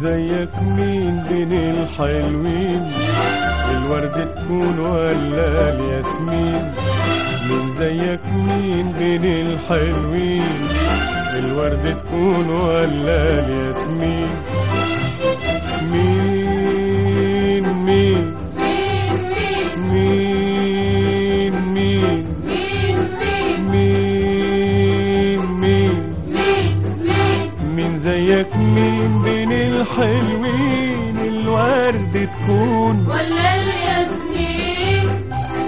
زيك مين بين الحلوين الورد تكون ولا الياسمين من زيك مين بين الحلوين الورد تكون ولا الياسمين مين مين مين مين مين مين مين زيك مين بين الحلوين الورد تكون ولا الياسمين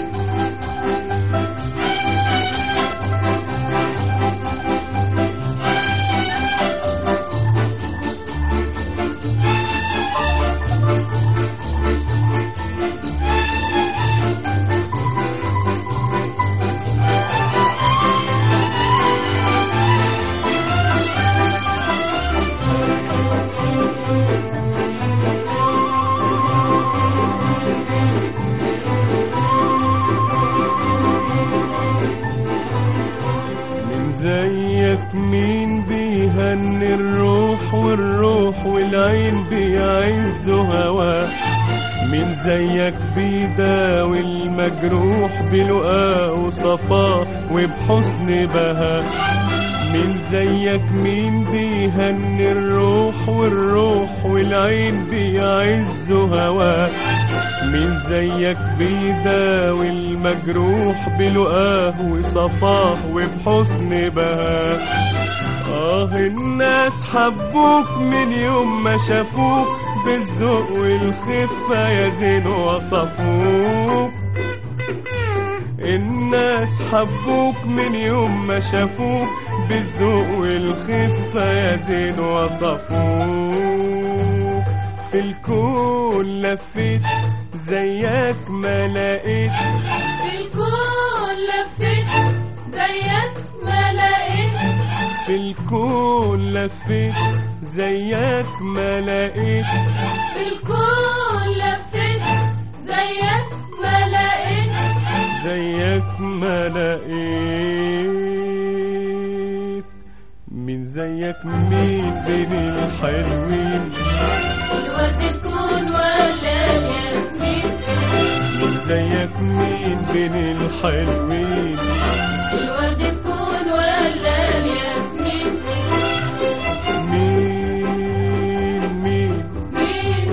من زيك مين بيهني الروح والروح والعين بيعزوا هواه من زيك بيداوي المجروح بلقاه وصفاه وبحسن بهاء من زيك مين بيهني الروح والروح والعين بيعزوا هواه من زيك بيداوي المجروح بلقاه وصفاه وبحسن بهاء آه الناس حبوك من يوم ما شافوك بالذوق والخفة يا زين وصفوك الناس حبوك من يوم ما شافوك بالذوق والخفة يا زين وصفوك في الكون لفيت زيك ما لقيت في الكون لفيت زيك ما لقيت في الكون لفيت زيك ما لقيت في الكون لفيت زيك ما لقيت زيك ما لقيت من زيك مين بين الحلوين الورد تكون ولا الياسمين من زيك مين بين الحلوين الورد تكون ولا الياسمين مين مين مين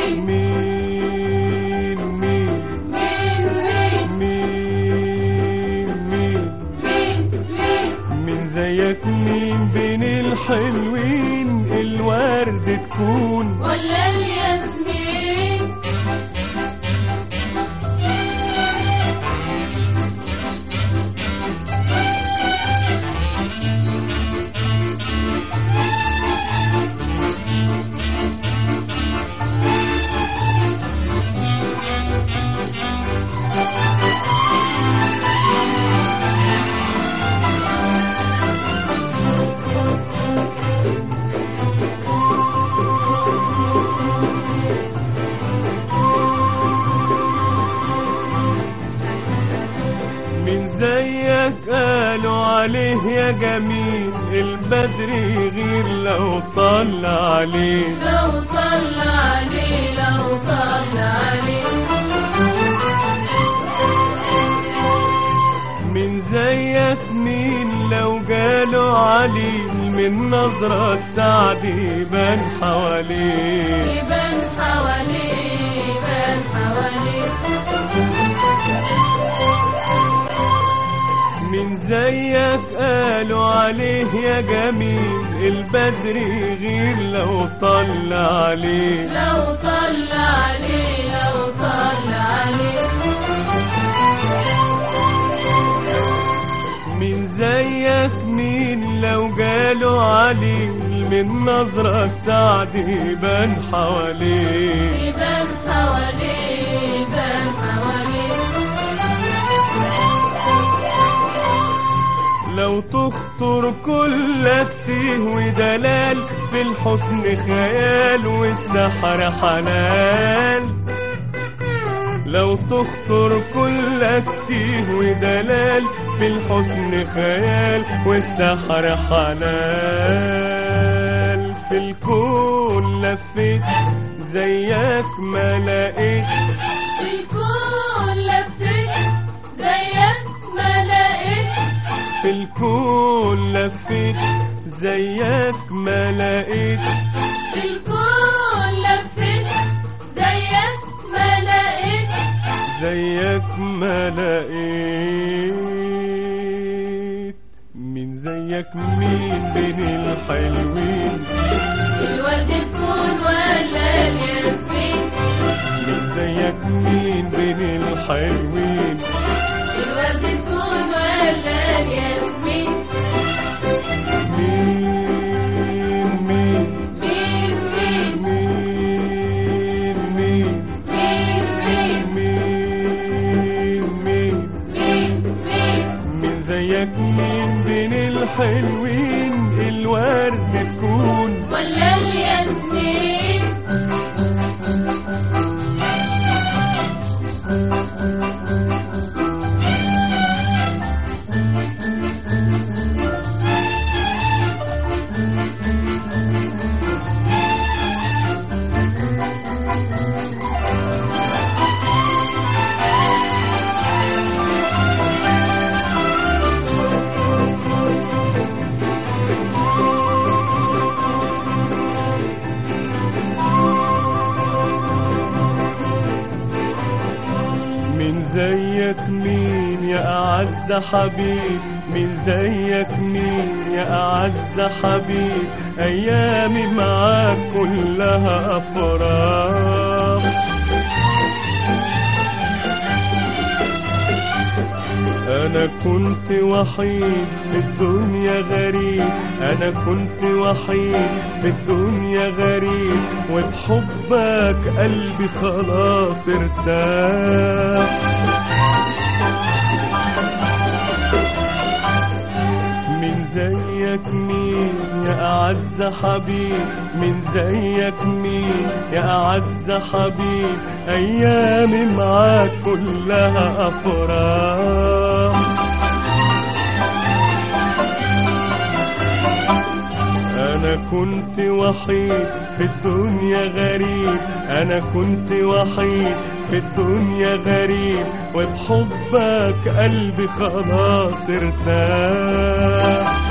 مين مين مين مين مين مين مين مين مين من زيك مين بين الحلوين الورد تكون ولا الياسمين من زيك قالوا عليه يا جميل البدر يغير لو طلع عليه لو طلع عليه لو طلع عليه من زيك مين لو جاله عليل من نظرة السعد يبان حواليه يبان حواليه يبان حواليه من زيك قالوا عليه يا جميل البدر يغير لو طلع عليه لو طلع عليه لو طلع عليه من زيك مين لو جاله عليل من نظرة السعد يبان حواليه يبان حواليه يبان حواليه لو تخطر كل تيه ودلال في الحسن خيال والسحر حنان لو تخطر كل تيه ودلال في الحسن خيال والسحر حنان في الكون لفيت زيك ما لقيت في الكون لفيت زيك ما لقيت في الكون لفيت زيك ما لقيت في الكون لفيت زيك ما لقيت زيك ما لقيت مين زيك مين بين الحلوين الورد الكون ولا الياسمين مين زيك مين بين الحلوين الورد الكون ولا الياسمين مين مين مين مين مين مين مين مين مين مين مين مين مين زيك مين بين الحلوين الورد تكون ولا الياسمين من زيك مين يا أعز حبيب من زيك مين يا أعز حبيب أيامي معاك كلها أفراح أنا كنت وحيد في الدنيا غريب أنا كنت وحيد في الدنيا غريب وبحبك قلبي خلاص ارتاح من زيك مين يا أعز حبيب من زيك مين يا أعز حبيب أيامي معاك كلها أفراح أنا كنت وحيد في الدنيا غريب أنا كنت وحيد في الدنيا غريب وبحبك قلبي خلاص ارتاح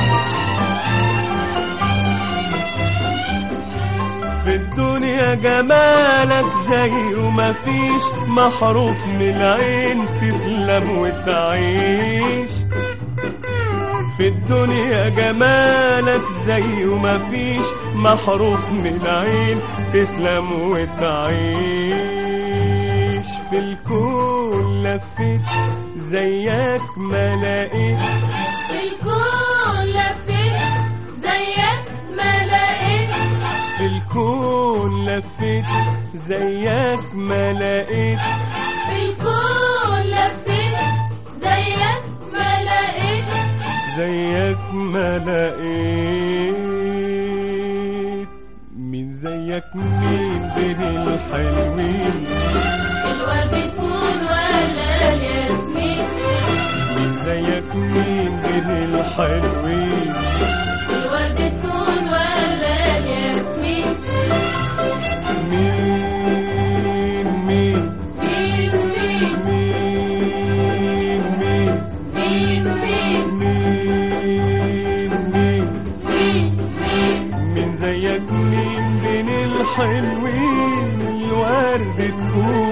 في الدنيا جمالك زي وما فيش محروف من العين تسلم وتعيش في الدنيا جمالك زي وما فيش محروف من العين تسلم وتعيش في الكون لفيت زيك ما لقيت في الكون لفيت زيك ما لقيت في الكون لفيت زيك ما لقيت في الكون لفيت زيك ما لقيت زيك ما لقيت مين زيك مين بين الحلوين الورد الكون ولا الياسمين مين زيك مين بين الحلوين الورد الكون ولا الياسمين مين مين مين مين مين مين مين مين مين مين مين مين مين زيك مين بين الحلوين الورد تكون